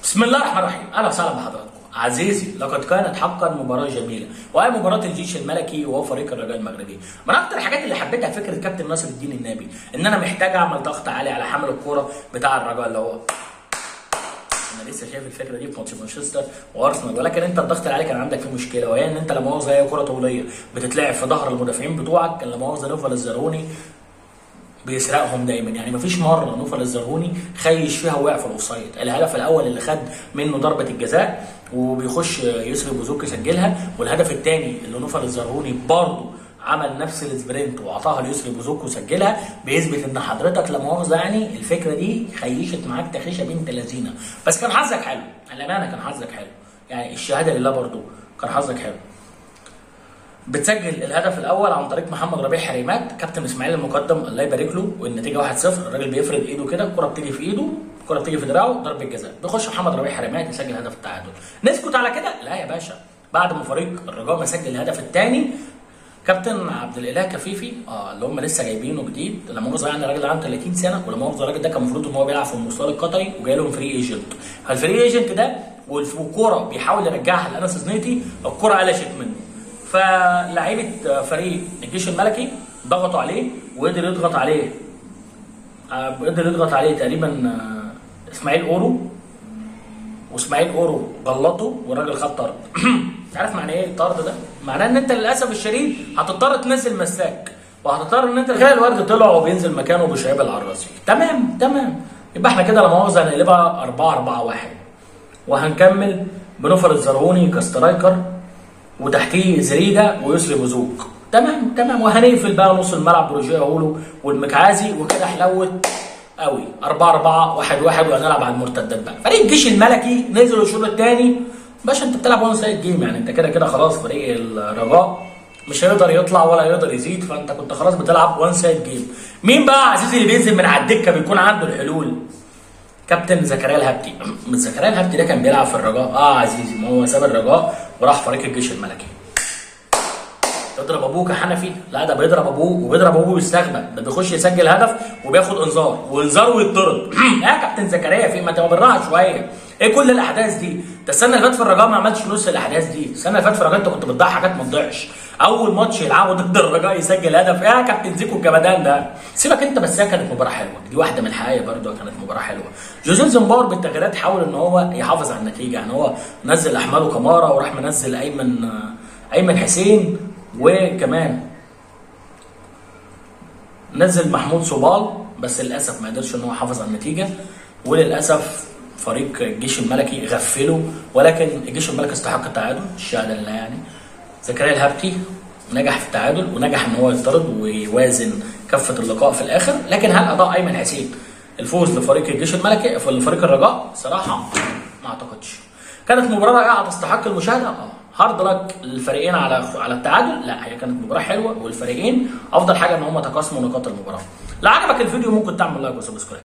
بسم الله الرحمن الرحيم اهلا وسهلا بحضراتكم عزيزي لقد كانت حقا مباراه جميله وهي مباراه الجيش الملكي وهو فريق الرجاء المغربي من اكتر الحاجات اللي حبيتها فكره كابتن ناصر الدين النبي ان انا محتاج اعمل ضغط عالي على حامل الكوره بتاع الرجاء اللي هو انا لسه شايف الفكره دي في ماتش مانشستر وارسنال ولكن انت الضغط العالي كان عندك فيه مشكله وهي ان انت لا مؤاخذه هي كره طوليه بتتلعب في ظهر المدافعين بتوعك كان لا مؤاخذه نوفل الزروني بيسرقهم دايما يعني مفيش مره نوفل الزرهوني خيش فيها وقع في الاوفسايد الهدف الاول اللي خد منه ضربه الجزاء وبيخش يسري بوزوك يسجلها والهدف الثاني اللي نوفل الزرهوني برضه عمل نفس السبرنت واعطاها ليسري بوزوك وسجلها بيثبت ان حضرتك لا مؤاخذه يعني الفكره دي خيشت معاك تخيشه بنت لذينه بس كان حظك حلو الامانه كان حظك حلو يعني الشهاده لله برضه كان حظك حلو بتسجل الهدف الاول عن طريق محمد ربيع حريمات كابتن اسماعيل المقدم الله يبارك له والنتيجه 1-0 الراجل بيفرد ايده كده الكره بتيجي في ايده الكره بتيجي في دراعه ضربه جزاء بيخش محمد ربيع حريمات يسجل هدف التعادل نسكت على كده لا يا باشا بعد ما فريق الرجاء ما سجل الهدف الثاني كابتن عبد الاله كفيفي اه اللي هم لسه جايبينه جديد لما مؤاخذه يعني الراجل ده عنده 30 سنه ولما مؤاخذه الراجل ده كان المفروض ان هو بيلعب في المستوى القطري وجاي لهم فري ايجنت فالفري ايجنت ده والكوره بيحاول يرجعها لانس زنيتي الكوره قلشت منه فلعيبه فريق الجيش الملكي ضغطوا عليه وقدر يضغط عليه آه، قدر يضغط عليه تقريبا آه، اسماعيل اورو واسماعيل اورو غلطه والراجل خد طرد عارف معنى ايه الطرد ده؟ معناه ان انت للاسف الشديد هتضطر تنزل مساك وهتضطر ان انت تخيل الورد طلع وبينزل مكانه بشعيب العراسي تمام تمام يبقى احنا كده لا مؤاخذه هنقلبها 4 4 1 وهنكمل بنفر الزرعوني كسترايكر وتحتيه زريجا ويسري بوزوك تمام تمام وهنقفل بقى نص الملعب بروجيه هولو والمكعازي وكده حلوت قوي 4 4 1 1 وهنلعب على المرتدات بقى فريق الجيش الملكي نزل الشوط الثاني باشا انت بتلعب وان سايد جيم يعني انت كده كده خلاص فريق الرجاء مش هيقدر يطلع ولا هيقدر يزيد فانت كنت خلاص بتلعب وان سايد جيم مين بقى عزيزي اللي بينزل من على الدكه بيكون عنده الحلول كابتن زكريا الهبتي زكريا الهبتي ده كان بيلعب في الرجاء اه عزيزي ما هو ساب الرجاء وراح فريق الجيش الملكي تضرب ابوك يا حنفي لا ده بيضرب ابوه وبيضرب ابوه ويستغبى ده بيخش يسجل هدف وبياخد انذار وانذار ويطرد يا كابتن زكريا في ما تبقى بالراحه شويه ايه كل الاحداث دي ده السنه اللي فاتت في الرجاء ما عملتش نص الاحداث دي السنه اللي فاتت في الرجاء انت كنت بتضيع حاجات ما تضيعش اول ماتش يلعبه ضد الرجاء يسجل هدف يا كابتن زيكو الجمدان ده سيبك انت بس هي كانت مباراه حلوه دي واحده من الحقائق برده كانت مباراه حلوه جوزيف زمبار بالتغييرات حاول ان هو يحافظ على النتيجه يعني هو نزل احماله كمارا وراح منزل ايمن ايمن حسين وكمان نزل محمود صوبال بس للاسف ما قدرش ان هو يحافظ على النتيجه وللاسف فريق الجيش الملكي غفله ولكن الجيش الملكي استحق التعادل الشهاده لله يعني زكريا الهبتي نجح في التعادل ونجح ان هو يطرد ويوازن كفه اللقاء في الاخر لكن هل اداء ايمن حسين الفوز لفريق الجيش الملكي في لفريق الرجاء صراحه ما اعتقدش كانت مباراه رائعه تستحق المشاهده اه هارد لك الفريقين على على التعادل لا هي كانت مباراه حلوه والفريقين افضل حاجه ان هم تقاسموا نقاط المباراه لو عجبك الفيديو ممكن تعمل لايك وسبسكرايب